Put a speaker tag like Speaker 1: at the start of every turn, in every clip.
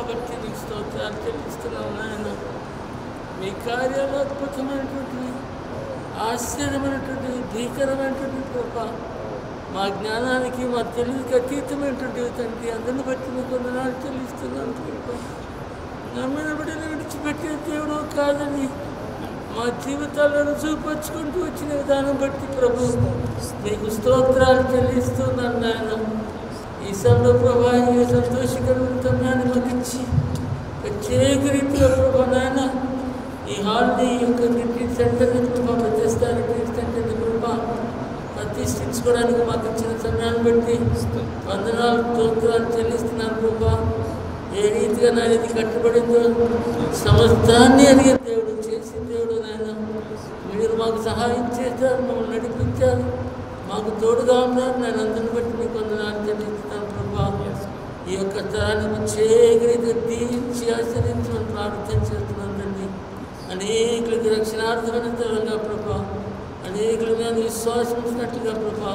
Speaker 1: బట్టి నీకు స్తోత్రాలు చెల్లిస్తున్నావు నాయన మీ కార్యాలు అద్భుతమైనటువంటివి ఆశ్చర్యమైనటువంటివి భీకరమైనటువంటి కృప మా జ్ఞానానికి మా తెలివికి అతీతమైనటువంటివి తండ్రి అందరిని బట్టి మీకు వందనాలు చెల్లిస్తున్నాను కృప నమ్మిన బిడ్డను విడిచిపెట్టే దేవుడు కాదని మా జీవితాలను చూపరుచుకుంటూ వచ్చిన విధానం బట్టి ప్రభు మీకు స్తోత్రాలు చెల్లిస్తున్నాను నాయన ఈ సమయంలో ప్రభా ఈ సంతోషకరమైన సమయాన్ని మాకు ఇచ్చి ప్రత్యేక రీతిలో ప్రభా నాయన ఈ హాల్ని ఈ యొక్క రిట్రీట్ సెంటర్ని ప్రభా ప్రతిష్ట రిట్రీట్ సెంటర్ని ప్రభా ప్రతిష్ఠించుకోవడానికి మాకు ఇచ్చిన సమయాన్ని బట్టి వందనాలు స్తోత్రాలు చెల్లిస్తున్నాను ప్రభా ఏ రీతిగా నాయన ఇది కట్టుబడిందో సమస్తాన్ని అడిగే దేవుడు చేసిన దేవుడు నాయన మీరు మాకు సహాయం చేశారు మమ్మల్ని నడిపించారు మాకు తోడుగా ఉన్నారు నేను అందరిని బట్టి మీకు వందనాలు చెల్లిస్తున్నాను ప్రభా ఈ యొక్క తరాన్ని ప్రత్యేక రీతిగా దీవించి ఆచరించమని ప్రార్థన చేస్తున్నాను తండ్రి అనేకులకి రక్షణార్థమైన తరంగా ప్రభా అనేకుల మీద విశ్వాసం ఉంచినట్లుగా ప్రభా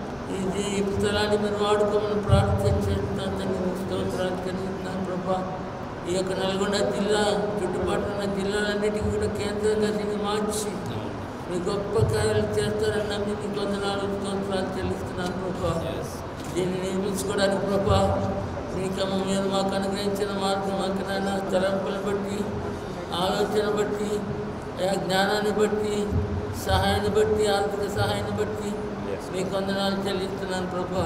Speaker 1: ఇది ఈ స్థలాన్ని మీరు వాడుకోమని ప్రార్థన చేస్తున్నాను తండ్రి మీకు స్తోత్రాలు చెల్లిస్తున్నాను ప్రభా ఈ యొక్క నల్గొండ జిల్లా చుట్టుపక్కల ఉన్న జిల్లాలన్నిటికీ కూడా కేంద్రంగా దీన్ని మార్చి మీ గొప్ప కార్యాలు చేస్తారని నమ్మి మీకు వందనాలు స్తోత్రాలు చెల్లిస్తున్నాను ప్రభా దీన్ని నిర్మించుకోవడానికి ప్రభా మీ క్రమం మీద మాకు అనుగ్రహించిన మార్గం అక్కడ తలంపులను బట్టి ఆలోచన బట్టి ఆ జ్ఞానాన్ని బట్టి సహాయాన్ని బట్టి ఆర్థిక సహాయాన్ని బట్టి మీకు వందనాలు చెల్లిస్తున్నాను ప్రభా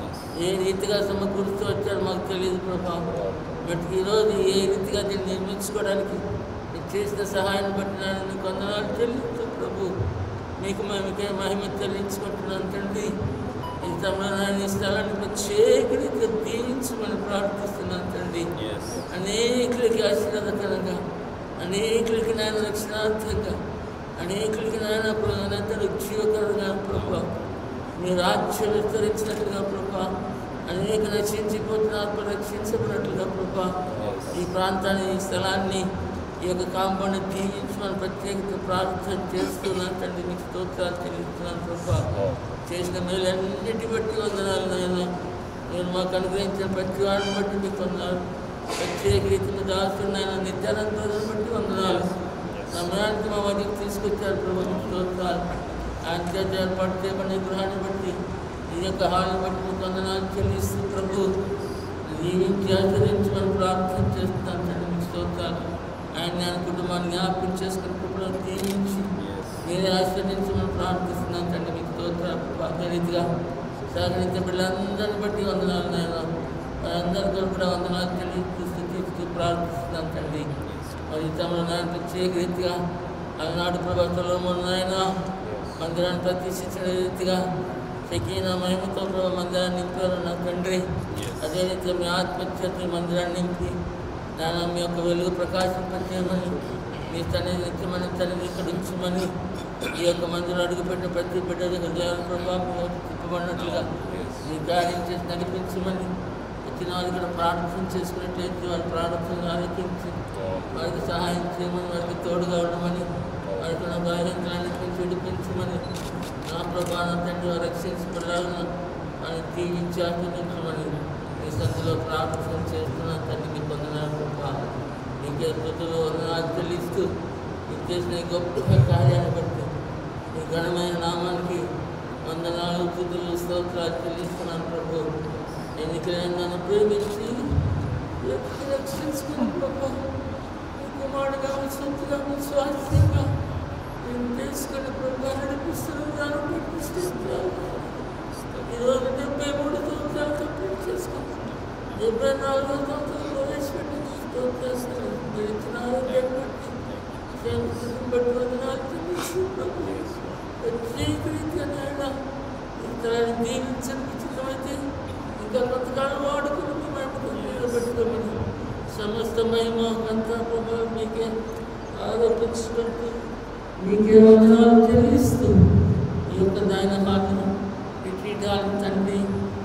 Speaker 1: ఏ రీతిగా సమకూరుస్తూ వచ్చారో మాకు తెలియదు ప్రభా బట్ ఈరోజు ఏ రీతిగా దీన్ని నిర్మించుకోవడానికి మీరు చేసిన సహాయాన్ని బట్టి నేను మీకు వందనాలు చెల్లిస్తూ ప్రభు మీకు మేమకే మహిమ చెల్లించుకుంటున్నాను తండ్రి ఈ సమయంలో నేను ఈ స్థలాన్ని ప్రత్యేక రీతిగా దీవించమని ప్రార్థిస్తున్నాను తండ్రి అనేకులకి ఆశీర్వాదకరంగా అనేకులకి నాయన రక్షణార్థంగా అనేకులకి నాయన ప్రధానంతడు జీవకరంగా ప్రభా మీ రాజ్యం విస్తరించినట్లుగా ప్రభా అనేక రక్షించిపోతున్న ఆత్మ రక్షించబడినట్లుగా ప్రభా ఈ ప్రాంతాన్ని ఈ స్థలాన్ని ఈ యొక్క కాంపౌండ్ దీవించమని ప్రత్యేకత ప్రార్థన చేస్తున్నాను తండ్రి మీకు స్తోత్రాలు చెల్లిస్తున్నాను ప్రభా చేసిన మేలన్నిటి బట్టి వందనాలు నాయన నేను మాకు అనుగ్రహించిన ప్రతి వాడిని బట్టి మీకు వందనాలు ప్రత్యేక రీతిని దాస్తున్నాయన నిత్యానందాన్ని బట్టి వందనాలు సమయానికి మా వద్దకు తీసుకొచ్చారు ప్రభు మీకు స్తోత్రాలు ఆయన చేత ఏర్పాటు చేయబడిన గృహాన్ని బట్టి ఈ యొక్క హాల్ని బట్టి మీకు వందనాలు చెల్లిస్తూ ప్రభు జీవించి ఆచరించమని ప్రార్థన చేస్తున్నాను తండ్రి మీకు స్తోత్రాలు ఆయన ఆయన కుటుంబాన్ని జ్ఞాపకం చేసుకుని కుటుంబాన్ని దీవించి మీరే ఆశ్రయించమని ప్రార్థిస్తున్నాను తండ్రి మీకు స్తోత్రాలు అదే రీతిగా సహకరించే బిడ్డలందరిని బట్టి వందనాలు నేను వారందరి కొరకు కూడా వందనాలు తెలియజేస్తూ స్థుతిస్తూ ప్రార్థిస్తున్నాను తండ్రి మరి తమలో నాయన ప్రత్యేక రీతిగా అలనాడు ప్రభుత్వంలో నాయన మందిరాన్ని ప్రతిష్ఠించిన రీతిగా శకీన మహిమతో ప్రభు మందిరాన్ని నింపారు నా తండ్రి అదే రీతిగా మీ ఆత్మహత్య మందిరాన్ని నింపి నాన్న మీ యొక్క వెలుగు ప్రకాశింపచేయమని మీ తన నిత్యమని తనని ఇక్కడ ఉంచమని ఈ యొక్క మందిరం అడుగుపెట్టిన ప్రతి బిడ్డ హృదయాల ప్రభావం మీ వైపు తిప్పబడినట్లుగా మీ కార్యం చేసి నడిపించమని వచ్చిన వాళ్ళు కూడా ప్రార్థన చేసుకున్నట్లయితే వారి ప్రార్థనలు ఆలోచించి వారికి సహాయం చేయమని వారికి తోడుగా ఉండమని వారికి ఉన్న బాధ్యతలన్నింటినీ విడిపించమని నా ప్రభావం తండ్రి వారు రక్షించబడాలని వారిని దీవించి ఆచరించమని ఈ సందులో ప్రార్థన చేస్తున్నా తండ్రి మీకు వందనాలు ప్రభా నీకే స్థుతులు వందనాలు చెల్లిస్తూ మీరు చేసిన ఈ గొప్ప కార్యాన్ని బట్టి ఈ ఘనమైన నామానికి వందనాలు స్థుతులు స్తోత్రాలు చెల్లిస్తున్నాను ప్రభు ఎన్నికలైన నన్ను ప్రేమించి వ్యక్తి రక్షించుకుని ప్రభు మీ కుమారుడుగా మీ సొంతగా మీ స్వాస్థ్యంగా నేను తీసుకుని ప్రభు నడిపిస్తున్నాను దాన్ని బట్టి స్తోత్రాలు. ఈరోజు డెబ్బై మూడు సంవత్సరాలు కంప్లీట్ చేసుకుని డెబ్బై నాలుగో సంవత్సరం ప్రవేశపెట్టి స్తోత్రాలు మీరు ఇచ్చిన ఆరోగ్యం బట్టి క్షేమం బట్టి వందనాలు చెల్లిస్తూ ప్రభు ప్రత్యేక రీతిగా నాయన ఇతరులను దీవించడానికి చిత్తమైతే ఇంకా కొంతకాలం వాడుకుని మీ మహిమతో నిలబెట్టుకోమని సమస్త మహిమ అంతా ప్రభావం మీకే ఆరోపించుకుంటూ మీకే వందనాలు చెల్లిస్తూ ఈ యొక్క నాయన మాటను రిట్రీట్ తండ్రి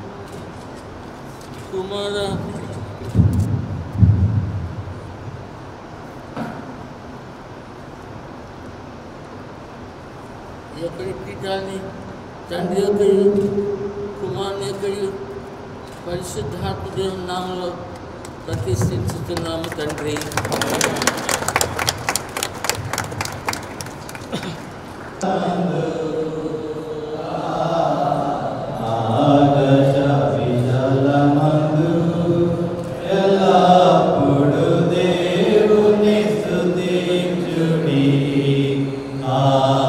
Speaker 1: కుమార ఈ యొక్క రిట్రీటాన్ని తండ్రి యొక్క కుమారుని యొక్క పరిశుద్ధాత్మ దేవుని నామంలో ప్రతిష్ఠించుతున్నాము తండ్రి
Speaker 2: ఆకాశ విశాలమందు ఎల్లప్పుడు దేవుని స్తుతించుడి. ఆ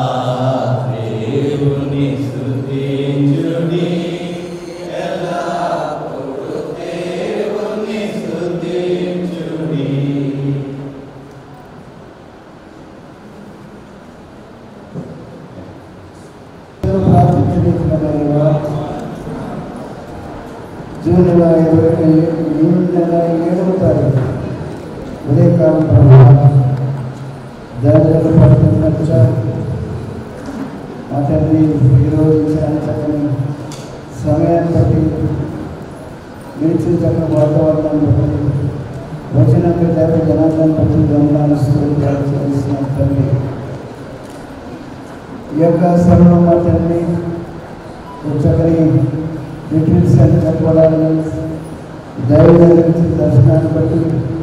Speaker 2: దేవుని స్తుతించుడి. ఎల్లప్పుడు దేవుని స్తుతించుడి.
Speaker 3: ప్రార్థించలేకున్నారా జూన్ నెల ఇరవై జూన్ నెల ఏడవ తారీఖు ఉదయకాలం ప్రభావం దాదాపు పడుతున్నట్టుగా మా తండ్రి ఈరోజు చాలా చక్కని సమయాన్ని బట్టి నిలిచిన చక్కని వాతావరణం బట్టి వచ్చినాక దైవ జనార్దన్ బట్టి గమనాలు చేసిన తండ్రి ఈ యొక్క సమయంలో మా తండ్రి ఒక చక్కని రిట్రీట్ సెంటర్ కట్టుకోవడాన్ని దైవ గురించి దర్శనాన్ని బట్టి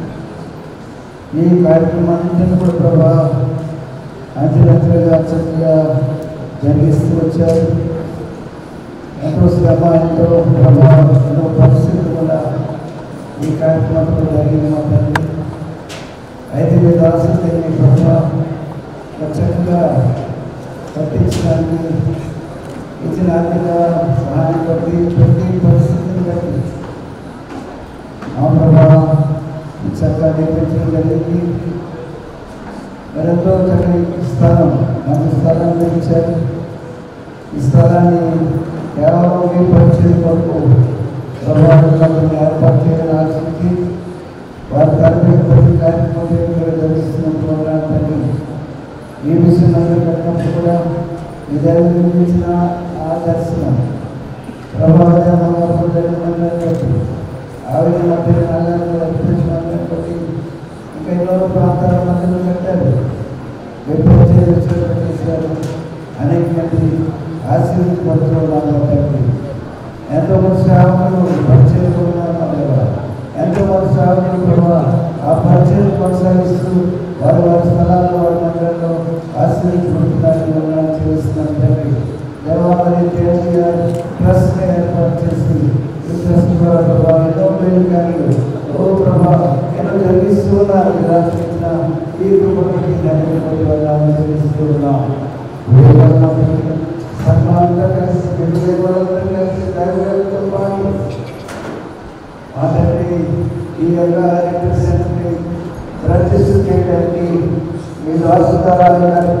Speaker 3: ఈ కార్యక్రమాన్ని కూడా ప్రభా అంచెలంచెలుగా చక్కగా జరిగిస్తూ వచ్చారు ఎంతో శ్రమ ఎంతో ప్రభావం ఎంతో పరిస్థితులు కూడా ఈ కార్యక్రమంలో జరిగింది మా తండ్రి అయితే మీరు ఆసక్తి మీ ప్రభావ చక్కగా కట్టించడానికి ఇచ్చిన ఆర్థిక సహాయం బట్టి ప్రతి పరిస్థితిని బట్టి మా ప్రభావం చక్కగా నిర్మించడం జరిగింది మరెంతో చక్కని స్థలం మంచి స్థలాన్ని ఇచ్చారు ఈ స్థలాన్ని కేవలం మీ పరిచయం కొరకు ప్రభావం ఏర్పాటు చేయడం ఆశించి వారి తరఫున ప్రతి కార్యక్రమం జరిగిస్తున్న ప్రోగ్రాం ఈ విషయం అందరూ కట్టినప్పుడు కూడా విజయం నిర్మించిన ఆ దర్శనం ప్రభావం జరిగినట్టు ఆవిడ మధ్య నగరాలు అర్పించినందుని బట్టి ఇంకా ఎన్నో ప్రాంతాల మధ్యలో కట్టారు ఎప్పుడు చేశారు అనేక మంది ఆశీర్వదించబడుతున్నారు తండ్రి ఎంతో మంది సేవకులు పరిచయం ఉన్నారు ఎంతో మంది సేవకులు కూడా ఆ పరిచయం కొనసాగిస్తూ వారి వారి స్థలాల్లో వారి మందిరంలో ఆశీర్వదించబడుతున్నారని నిర్ణయం చేస్తున్నారు తండ్రి దేవాలయ తేజ ట్రస్ట్ ఏర్పాటు చేసి ఈ ట్రస్ట్ ద్వారా ప్రభావ ఎన్నో మేలు కార్యాలు ఓ ప్రభా ఎన్నో జరిగిస్తూ ఉన్నారు ఈ రాష్ట్రీయ ఈ కుటుంబానికి ధన్యవాదాలు చెల్లిస్తూ ఉన్నాం సన్మానంగా కలిసి రెండు వేల కలిసి దైవగారితో పాటు మా తండ్రి ఈ యొక్క రిప్రజెంట్ని ప్రతిష్ఠ చేయడానికి మీ దాసుతారాలను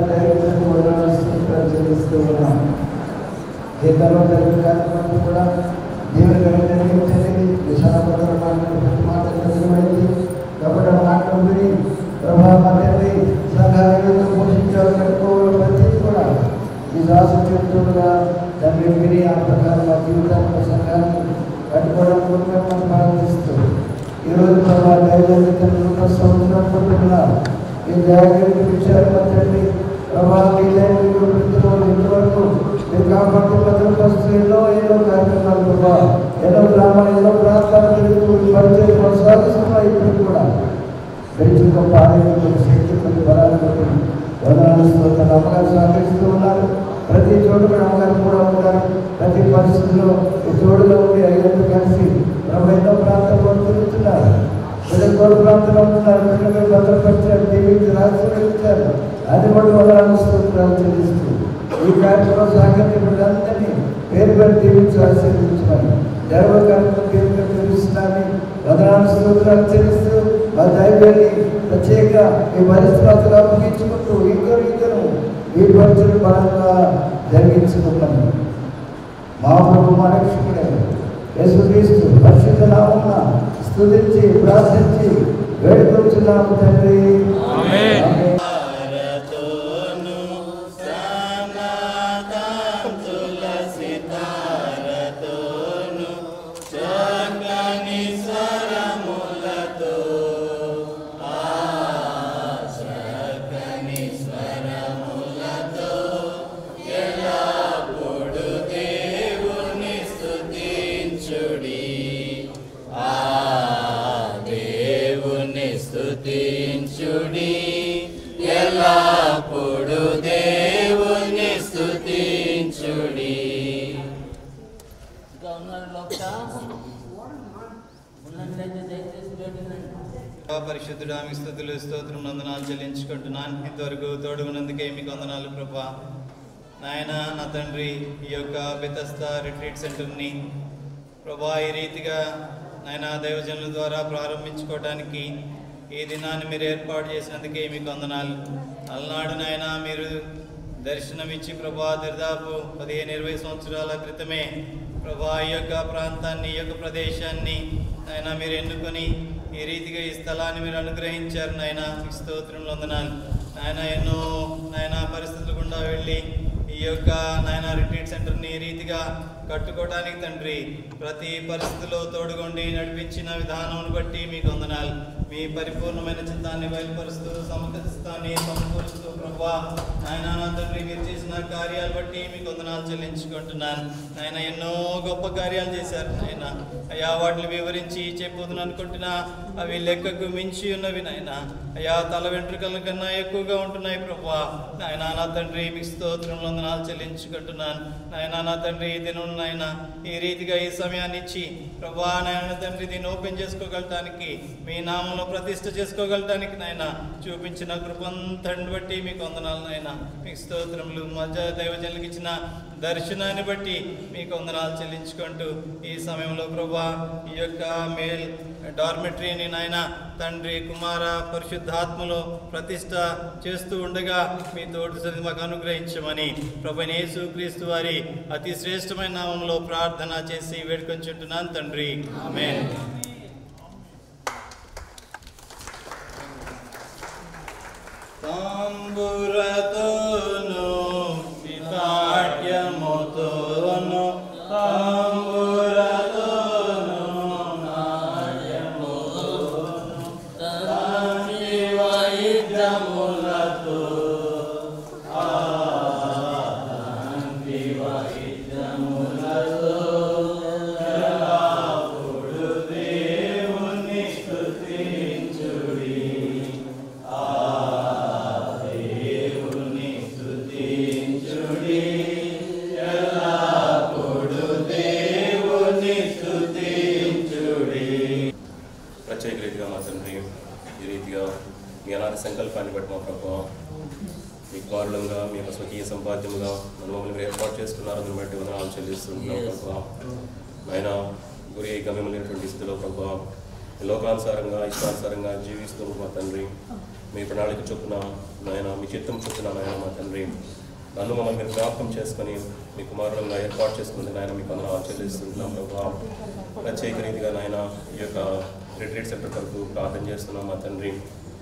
Speaker 3: చెల్లిస్తూ ఉన్నాం దీంట్లో జరిగిన కార్యక్రమం కూడా దేవుని గారు నిర్వహించండి విశాలపత్ర ప్రతి మాట నిజమైంది కాబట్టి ఆ మాటలు విని ప్రభా మా తండ్రి సంఘాలను పోషించాలి కట్టుకోవాలి ప్రతిదీ కూడా ఈ దాసు చెప్తుండగా దాన్ని విని ఆ ప్రకారం మా జీవితాన్ని సంఘాన్ని కట్టుకోవడం కోసం మనం ప్రారంభిస్తూ ఈరోజు ప్రభా దైవ సంవత్సరం పట్టుకున్నారు ఈ దయాగిరి విషయాలు మా తండ్రి ప్రభా మీ దైవ ఇంతవరకు మీరు కాపాడుతూ భద్రపరుస్తూ ఎన్నో ఎన్నో కార్యక్రమాలు ప్రభా ఎన్నో గ్రామాలు ఎన్నో ప్రాంతాలు తిరుగుతూ ఈ పరిచయం కొనసాగిస్తున్నాయి ఇప్పుడు కూడా పెంచుకో పాలన శక్తి కొన్ని బలాలు బట్టి వదనాలు స్తోత్రాలు అమ్మగారు సహకరిస్తూ ఉన్నారు ప్రతి చోట కూడా అమ్మగారు కూడా ఉంటారు ప్రతి పరిస్థితుల్లో ఈ తోడుగా ఉండి ఐదు కలిసి ప్రభు ఎన్నో ప్రాంతాల్లో తిరుగుతున్నారు ప్రజలు తోడు ప్రాంతంలో ఉంటున్నారు పిల్లలు భద్రపరిచారు దీవించి ఆశీర్వదించారు అది కూడా వదనాలు స్తోత్రాలు చెల్లిస్తూ ఈ కార్యక్రమం సహకరించిన బిడ్డలందరినీ పేరు పేరు దీవించి ఆశీర్వదించమని జరవ కార్యక్రమం పేరు పేరు తెలుస్తున్నామని వదనాలు స్తోత్రాలు చెల్లిస్తూ మా దైవాన్ని ప్రత్యేక ఈ పరిస్థితులు అప్పగించుకుంటూ ఇద్దరు ఇద్దరు ఈ పరిస్థితులు బలంగా జరిగించుకున్నాను మా ప్రభు మా రక్షకుడే యేసుక్రీస్తు పరిశుద్ధ నామమున స్తుతించి ప్రార్థించి వేడుకొచ్చున్నాము తండ్రి ఆమేన్.
Speaker 2: దేవుని స్తుతించుడి ఆ పరిశుద్ధుడా మీ స్థుతులు స్తోత్రం వందనాలు చెల్లించుకుంటున్నాను ఇంతవరకు తోడుగున్నందుకే మీకు వందనాలు ప్రభా నాయన నా తండ్రి ఈ యొక్క బెతస్త రిట్రీట్ సెంటర్ని ప్రభా ఈ రీతిగా నాయన దైవజనుల ద్వారా ప్రారంభించుకోవడానికి ఈ దినాన్ని మీరు ఏర్పాటు చేసినందుకే మీకు వందనాలు అలనాడు నాయన మీరు దర్శనమిచ్చి ప్రభా దరిదాపు పదిహేను ఇరవై సంవత్సరాల క్రితమే ప్రభా ఈ యొక్క ప్రాంతాన్ని ఈ యొక్క ప్రదేశాన్ని నాయన మీరు ఎన్నుకొని ఈ రీతిగా ఈ స్థలాన్ని మీరు అనుగ్రహించారు నాయన మీ స్తోత్రంలో వందనాలు నాయన ఎన్నో నాయన పరిస్థితులు గుండా వెళ్ళి ఈ యొక్క నాయన రిట్రీట్ సెంటర్ని ఈ రీతిగా కట్టుకోవడానికి తండ్రి ప్రతి పరిస్థితిలో తోడుగొండి నడిపించిన విధానం బట్టి మీకు వందనాలు మీ పరిపూర్ణమైన చిత్తాన్ని బయలుపరుస్తూ సమకరిస్తాన్ని సమకూరుస్తూ ప్రభా ఆయన నా తండ్రి మీరు చేసిన కార్యాలు బట్టి మీకు వందనాలు చెల్లించుకుంటున్నాను ఆయన ఎన్నో గొప్ప కార్యాలు చేశారు ఆయన అయ్యా వాటిని వివరించి చెప్పొద్దును అనుకుంటున్నా అవి లెక్కకు మించి ఉన్నవి నాయన అయ్యా తల వెంట్రుకల కన్నా ఎక్కువగా ఉంటున్నాయి ప్రభా నాయన నా తండ్రి మీ స్తోత్రంలో వందనాలు చెల్లించుకుంటున్నాను నాయన నా తండ్రి ఈ దినం నాయన ఈ రీతిగా ఈ సమయాన్ని ఇచ్చి ప్రభా నాయన తండ్రి దీన్ని ఓపెన్ చేసుకోగలటానికి మీ నామంలో ప్రతిష్ఠ చేసుకోగలటానికి నాయన చూపించిన కృపంతని బట్టి మీకు వందనాలు నాయన మీకు స్తోత్రములు మధ్య దైవజనులకు ఇచ్చిన దర్శనాన్ని బట్టి మీకు వందనాలు చెల్లించుకుంటూ ఈ సమయంలో ప్రభా ఈ యొక్క మేల్ డార్మెటరీని నాయన తండ్రి కుమార పరిశుద్ధాత్మలో ప్రతిష్ట చేస్తూ ఉండగా మీ తోటి సరి మాకు అనుగ్రహించమని ప్రభు యేసు క్రీస్తు వారి అతి శ్రేష్టమైన నామంలో ప్రార్థన చేసి వేడుకొంచుంటున్నాను తండ్రి ఆమేన్ తాంబురతోను నాట్యముతోను తాంబురతోను నాట్యముతోను తాంగి వైద్యములతో ఆ తాంగి వైద్యములతో ఎల్లప్పుడు దేవుని స్తుతించుడి ఆ దేవుని స్తుతించుడి ఎల్లప్పుడు దేవుని స్తుతించుడి
Speaker 4: ప్రత్యేక రీతిగా మా తండ్రి ఈ రీతిగా మీ అనాథ సంకల్పాన్ని బట్టి మా ప్రభావ మీ కుమారులంగా మీ యొక్క స్వకీయ సంపాద్యముగా మన మమ్మల్ని మీరు ఏర్పాటు చేసుకున్నారు దాన్ని బట్టి వందనాలు చెల్లిస్తున్నాం ప్రభావ ఆయన గురి గమ్యమైనటువంటి స్థితిలో ప్రభావ లోకానుసారంగా ఇష్టానుసారంగా జీవిస్తూ మా తండ్రి మీ ప్రణాళిక చొప్పున నాయన మీ చిత్తం చొప్పున నాయన మా తండ్రి నన్ను మమ్మల్ని మీరు జ్ఞాపకం చేసుకొని మీ కుమారులంగా ఏర్పాటు చేసుకుని నాయన మీకు వందనాలు చెల్లిస్తున్నాం ప్రభావ ప్రత్యేక రీతిగా నాయన ఈ యొక్క రిట్రీట్ సెంటర్ కొరకు ప్రార్థన చేస్తున్నాం మా తండ్రి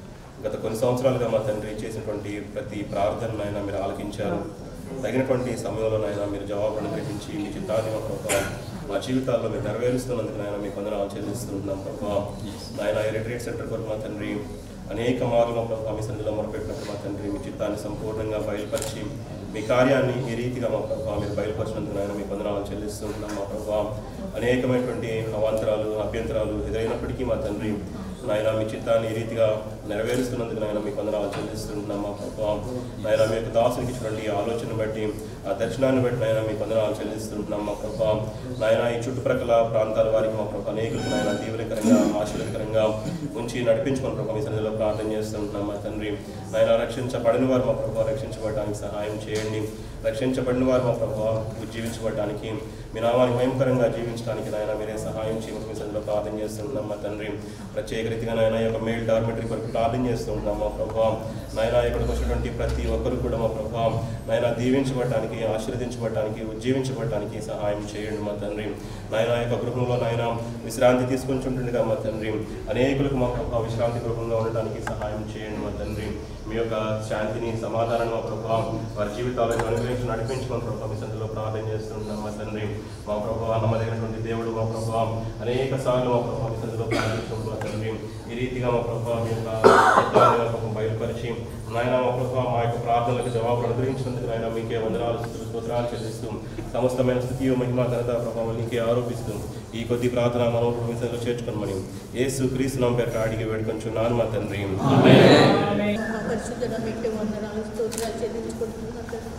Speaker 4: గత కొన్ని సంవత్సరాలుగా మా తండ్రి చేసినటువంటి ప్రతి ప్రార్థన ఆయన మీరు ఆలకించారు తగినటువంటి సమయంలో నాయన మీరు జవాబు అనుగ్రహించి మీ చిత్తాన్ని మా ప్రభావ మా జీవితాల్లో మీరు నెరవేరుస్తున్నందుకు నాయన మీకు వందనాలు చెల్లిస్తున్నాం ప్రభావ నాయన ఈ రిట్రీట్ సెంటర్ కొరకు మా తండ్రి అనేక మార్లు మా ప్రభావ మీ సన్నిధిలో మొరపెట్టినప్పుడు మా తండ్రి మీ చిత్తాన్ని సంపూర్ణంగా బయలుపరిచి మీ కార్యాన్ని ఈ రీతిగా మా ప్రభావ మీరు బయలుపరిచినందుకు నాయన మీకు వందనాలు చెల్లిస్తున్నాం మా ప్రభావ అనేకమైనటువంటి అవాంతరాలు అభ్యంతరాలు ఎదురైనప్పటికీ మా తండ్రి నాయన మీ చిత్తాన్ని ఈ రీతిగా నెరవేరుస్తున్నందుకు నాయన మీకు వందనాలు చెల్లిస్తుంటున్నాం మా ప్రభావ నాయన మీ యొక్క దాసునికి ఇచ్చినటువంటి ఈ ఆలోచన బట్టి ఆ దర్శనాన్ని బట్టి నాయన మీకు వందనాలు చెల్లిస్తుంటున్నాం మా ప్రభావ నాయన ఈ చుట్టుప్రక్కల ప్రాంతాల వారికి మా ప్రభావ అనేకులకు నాయన దీవెనకరంగా ఆశీర్వదకరంగా ఉంచి నడిపించుకుని ప్రభావ మీ సన్నిధిలో ప్రార్థన చేస్తుంటున్నాం మా తండ్రి నాయన రక్షించబడిన వారు మా ప్రభావ రక్షించబడడానికి సహాయం చేయండి రక్షించబడిన వారు మా ప్రభావ జీవించబడడానికి మీ నామానికి భయంకరంగా జీవించడానికి నాయన మీరే సహాయం చేయమని మీ సన్నిధిలో ప్రార్థన చేస్తున్నాం మా తండ్రి ప్రత్యేక రీతిగా నాయన ఈ యొక్క మెయిల్ డార్మెటరీ కొరకు ప్రార్థన చేస్తుంటున్నాం మా ప్రభావం నాయన ఇక్కడికి వచ్చినటువంటి ప్రతి ఒక్కరు కూడా మా ప్రభావం నాయన దీవించబడటానికి ఆశీర్వదించబడటానికి ఉజ్జీవించబడటానికి సహాయం చేయండి మా తండ్రి నాయన యొక్క గృహంలో నాయన విశ్రాంతి తీసుకుంటుండగా మా తండ్రి అనేకులకు మా ప్రభావ విశ్రాంతి గృహంగా ఉండటానికి సహాయం చేయండి మా తండ్రి మీ యొక్క శాంతిని సమాధానం మా ప్రభావం వారి జీవితాలను అనుగ్రహించి నడిపించుకొని ప్రభావ మీ సందులో ప్రార్థన చేస్తున్నాం మా తండ్రి మా ప్రభావ నమ్మదగినటువంటి దేవుడు మా ప్రభావం అనేక సార్లు మా ప్రభావ మీ సందులో ప్రార్థించడం మా తండ్రి ఈ రీతిగా మా ప్రభావం మీ యొక్క చిత్తాన్ని మా ప్రభావం బయలుపరిచి నాయన మా ప్రభావం మా యొక్క ప్రార్థనలకు జవాబులు అనుగ్రహించినందుకు నాయన మీకే వందనాలు స్తుతులు, స్తోత్రాలు చెల్లిస్తూ సమస్తమైన స్థితి మహిమ ఘనత ప్రభావం నీకే ఆరోపిస్తూ ఈ కొద్ది ప్రార్థన మనం మీ సందులో చేర్చుకోమని యేసు క్రీస్తు నామ పేరు అడిగి వేడుకొంచున్నాను మా తండ్రి
Speaker 5: పరిశుద్ధ మీకు వందనాలు స్తోత్రాలు చెల్లించుకుంటున్నాను తండ్రి.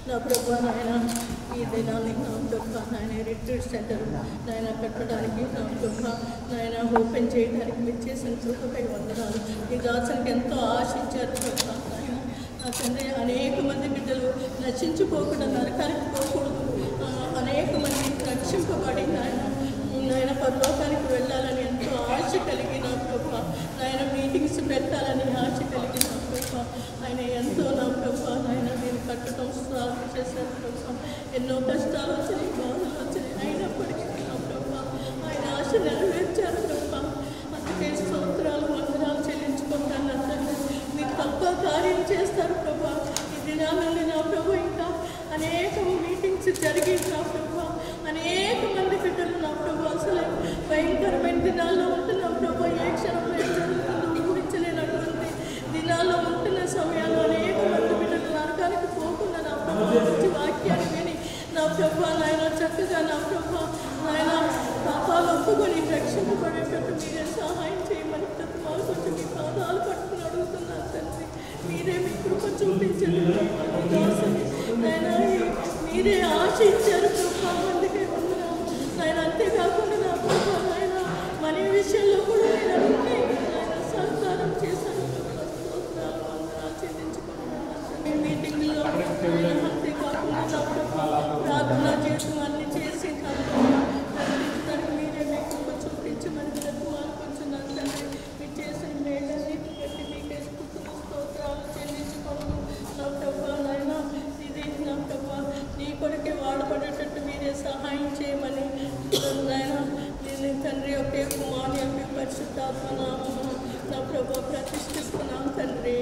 Speaker 5: నా ప్రభా నాయన ఈ దినాన్ని నా ప్రభా నాయన రిట్రీట్ సెంటర్ నాయన కట్టడానికి నా ప్రభా నాయన ఓపెన్ చేయడానికి మీరు చేసిన కృపపై వందనాలు ఈ దాసనికి ఎంతో ఆశించారు ప్రభా నాయన నా తండ్రి అనేక మంది బిడ్డలు నశించిపోకుండా నరకానికి పోకూడదు ఆ, అనేక మంది రక్షింపబడి నాయన నాయన పరలోకానికి వెళ్ళాలని ఎంతో ఆశ కలిగి నా ప్రభా నాయన మీటింగ్స్ పెట్టాలని ఆశ కలిగి నా ప్రభా ఆయన ఎంతో నా ప్రభా నాయన నేను కట్టడం సాగు చేశాను ప్రభా ఎన్నో కష్టాలు వచ్చినాయి బాధలు వచ్చినాయి అయినప్పటికీ నా ప్రభా ఆయన ఆశ నెరవేర్చారు ప్రభా అందుకే స్తోత్రాలు వందనాలు చెల్లించుకుంటాను నా తండ్రి మీరు తప్ప కార్యం చేస్తారు ప్రభా ఈ దినాలని నా ప్రభు ఇంకా అనేక మీటింగ్స్ జరిగి నా ప్రభా అనేక మంది బిడ్డలు నా ప్రభు అసలు భయంకరమైన దినాల్లో ఉంటున్న ప్రభు ఏ క్షణంలో ఏం జరుగుతుందో ఊహించలేనటువంటి దినాల్లో ఉంటున్న సమయాల్లో అనేక మంది బిడ్డలు నరకానికి పోకుండా నా ప్రభు మంచి వాక్యాన్ని విని నా ప్రభు నాయన చక్కగా నా ప్రభు నాయన పాపాలు ఒప్పుకొని రక్షింపబడేటట్టు మీరే సహాయం చేయమని ప్రతి వారు కొంచెం మీ పాదాలు పట్టుకుని అడుగుతున్నాను తండ్రి మీరే మీ కృప చూపించండి నాయన మీరే ఆశ ఇచ్చారు ప్రభా అందుకే వందనాలు నాయన అంతేకాకుండా నా ప్రభా నాయన మన విషయంలో కూడా నేను అన్ని నాయన సహకారం చేశాను ప్రభా స్తోత్రాలు వందనాలు చెల్లించుకుంటున్నాను మీ మీటింగ్లో నాయన అంతేకాకుండా నా ప్రభా ప్రార్థన జీవితం అన్ని చేసి నా ప్రభా నడిపించడానికి మీరే మీ కృప చూపించమని బ్రతుమాలుకుంటున్నాను తండ్రి మీరు చేసిన మేళ్ళని బట్టి మీకే స్తుతులు స్తోత్రాలు చెల్లించుకోను నా ప్రభా నాయన ఇది నా ప్రభా నీ కొరకే వాడబడేటట్టు మీరే సహాయం చేయమని నాయన నేను తండ్రి ఒకే కుమారి యొక్క పరిశుద్ధాత్మ నామము నా ప్రభా ప్రతిష్ఠిస్తున్నాం తండ్రి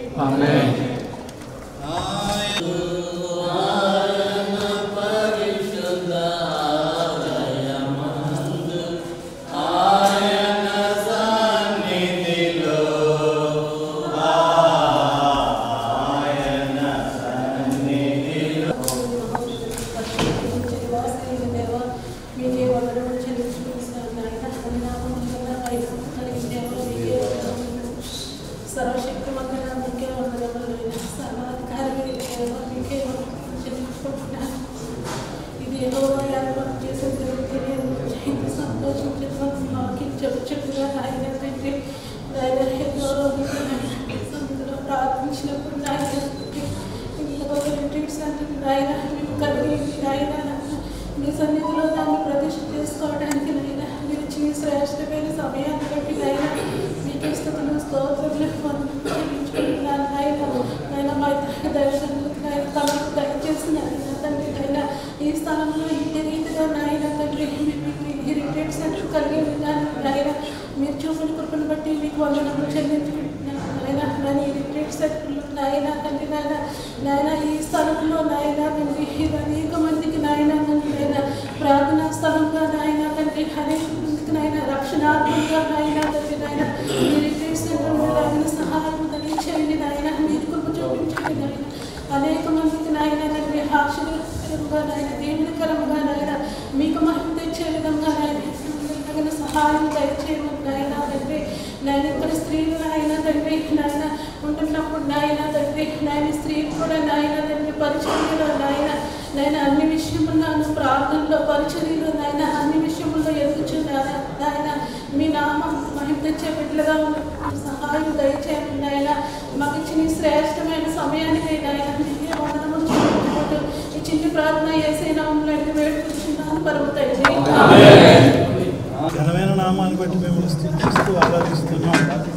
Speaker 6: మీకే వందనములు చెల్లించుకుంటున్నాను నాయన అని నామమున ఐదు కలిగిన దేవా మీకే వందనములు. సర్వశక్తిమంతుడా మీకే వందనములు నాయన. సర్వాధికారి దేవా మీకే వందనములు చెల్లించుకుంటున్నాను ఇది ఏదో ఏర్పాటు చేసిన దేవుడికి నేను ఇంత సంతోషించిన మాకి చెప్పు చెప్పుగా ఆయన తండ్రి ఆయన ఎన్నో రోజులు సన్నిధిలో ప్రార్థించినప్పుడు నాయన ఇంట్లో రిట్రీట్స్ అంటే నాయన మేము కలిగి నాయన మీ సన్నిధిలో దాన్ని ప్రతిష్ఠ చేసుకోవడానికి నాయన మీరు ఇచ్చిన ఈ శ్రేష్టమైన సమయాన్ని బట్టి నాయన మీకు స్థుతులు స్తోత్రములు వందనములు చెల్లించుకుంటున్నాను నాయన నాయన మా ఇద్దరికి దర్శనములకు నాయన తమకు దయచేసి నాయన తండ్రి నాయన ఈ స్థలంలో ఈ రీతిగా నాయన తండ్రి ఈ రిట్రీట్ సెంటర్ కలిగి ఉన్నాను నాయన మీరు చూపిన కృపను బట్టి మీకు వందనములు చెల్లించుకుంటున్నాను నాయన నన్ను ఈ రిట్రీట్ సెంటర్లో నాయన తండ్రి నాయన నాయన ఈ స్థలంలో నాయన తండ్రి ఇది అనేక మందికి నాయన తండ్రి నాయన ప్రార్థనా స్థలంగా నాయన తండ్రి అనేక మందికి నాయన రక్షణాత్మకంగా నాయన తండ్రి నాయన ఈ రిట్రీట్ సెంటర్లో నాయన సహాయం కలిగించండి నాయన మీరు కృప చూపించండి నాయన అనేక మందికి నాయన తండ్రి ఆశీర్వదకరంగా నాయన దేవునికరంగా నాయన మీకు మహిమ తెచ్చే విధంగా నాయన తగిన సహాయం దయచేయమని నాయన తండ్రి నాయన ఇక్కడ స్త్రీలు నాయన తండ్రి నాయన ఉంటున్నప్పుడు నాయన తండ్రి నాయన స్త్రీలు కూడా నాయన తండ్రి పరిచర్యలో నాయన నాయన అన్ని విషయములను ప్రార్థనలో పరిచర్యలో నాయన అన్ని విషయముల్లో ఎదుగుచున్నాను నాయన మీ నామం మహిమ తెచ్చే బిడ్డలుగా ఉన్న సహాయం దయచేయండి నాయన మాకు ఇచ్చిన ఈ శ్రేష్టమైన సమయానికి నాయన మీకే వందనములు చెల్లించుకుంటూ ఈ చిన్ని ప్రార్థన ఏసే నామంలో అడిగి వేడుకుంటున్నాను పరుగుతాయి
Speaker 7: ఘనమైన నామాన్ని బట్టి మేము స్థితిస్తూ ఆరాధిస్తున్నాం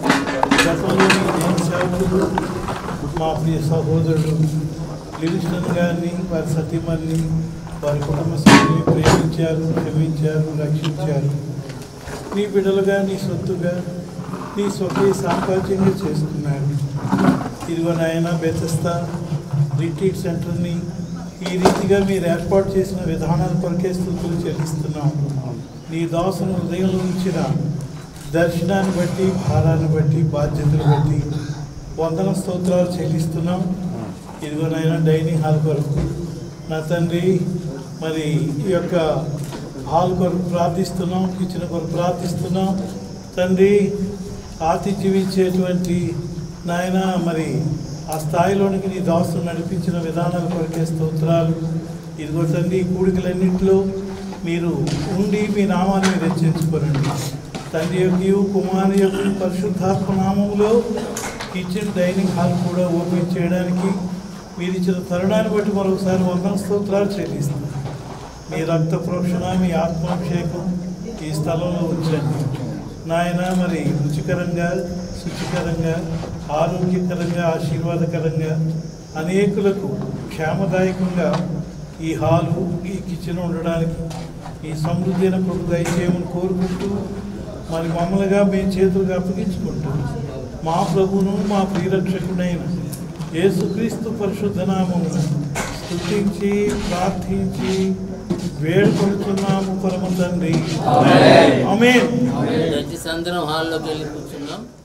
Speaker 7: గతంలో మీ దేని సేవకులు మా ప్రియ సహోదరుడు లివిస్టన్ గారిని వారి సతీమణిని వారి కుటుంబ సభ్యుల్ని ప్రేమించారు క్షమించారు రక్షించారు నీ బిడ్డలుగా నీ సొత్తుగా నీ స్వకీయ సాంపాద్యంగా చేసుకున్నారు ఇదిగో నాయన బెతస్తా రిట్రీట్ సెంటర్ని ఈ రీతిగా మీరు ఏర్పాటు చేసిన విధానాల కొరకే స్థుతులు చెల్లిస్తున్నాం నీ దాసును ఉదయం ఉంచిన దర్శనాన్ని బట్టి భారాన్ని బట్టి బాధ్యతలు బట్టి వందన స్తోత్రాలు చెల్లిస్తున్నాం ఇదిగో నాయన డైనింగ్ హాల్ కొరకు నా తండ్రి మరి ఈ యొక్క హాల్ కొరకు ప్రార్థిస్తున్నాం కిచెన్ కొరకు ప్రార్థిస్తున్నాం తండ్రి ఆతిథ్యం ఇచ్చేటువంటి నాయన మరి ఆ స్థాయిలోనికి నీ దాసును నడిపించిన విధానాల కొరకే స్తోత్రాలు ఇదిగో తండ్రి ఈ కూడికలన్నింటిలో మీరు ఉండి మీ నామాన్ని మీరు హెచ్చించుకోరండి తండ్రి యొక్క కుమారి యొక్క పరిశుద్ధాత్మ నామంలో కిచెన్ డైనింగ్ హాల్ కూడా ఓపెన్ చేయడానికి మీరు ఇచ్చిన తరుణాన్ని బట్టి మరొకసారి వందన స్తోత్రాలు చెల్లిస్తాం మీ రక్త ప్రోక్షణ మీ ఆత్మాభిషేకం ఈ స్థలంలో ఉంచండి నాయన మరి రుచికరంగా శుచికరంగా ఆరోగ్యకరంగా ఆశీర్వాదకరంగా అనేకులకు క్షేమదాయకంగా ఈ హాలు ఈ కిచెన్ ఉండడానికి ఈ సమృద్ధి అయిన ప్రభు దయచేయమని కోరుకుంటూ మరి మమ్మల్నిగా మేము చేతులుగా అప్పగించుకుంటూ మా ప్రభువును మా ప్రియరక్షకుడైన యేసుక్రీస్తు పరిశుద్ధ నామమును స్తుతించి ప్రార్థించి వేడుకొడుతున్నాము పరమ తండ్రి ఆమేన్
Speaker 1: దయచేసి అందరం హాల్లోకి వెళ్ళి కూర్చున్నాం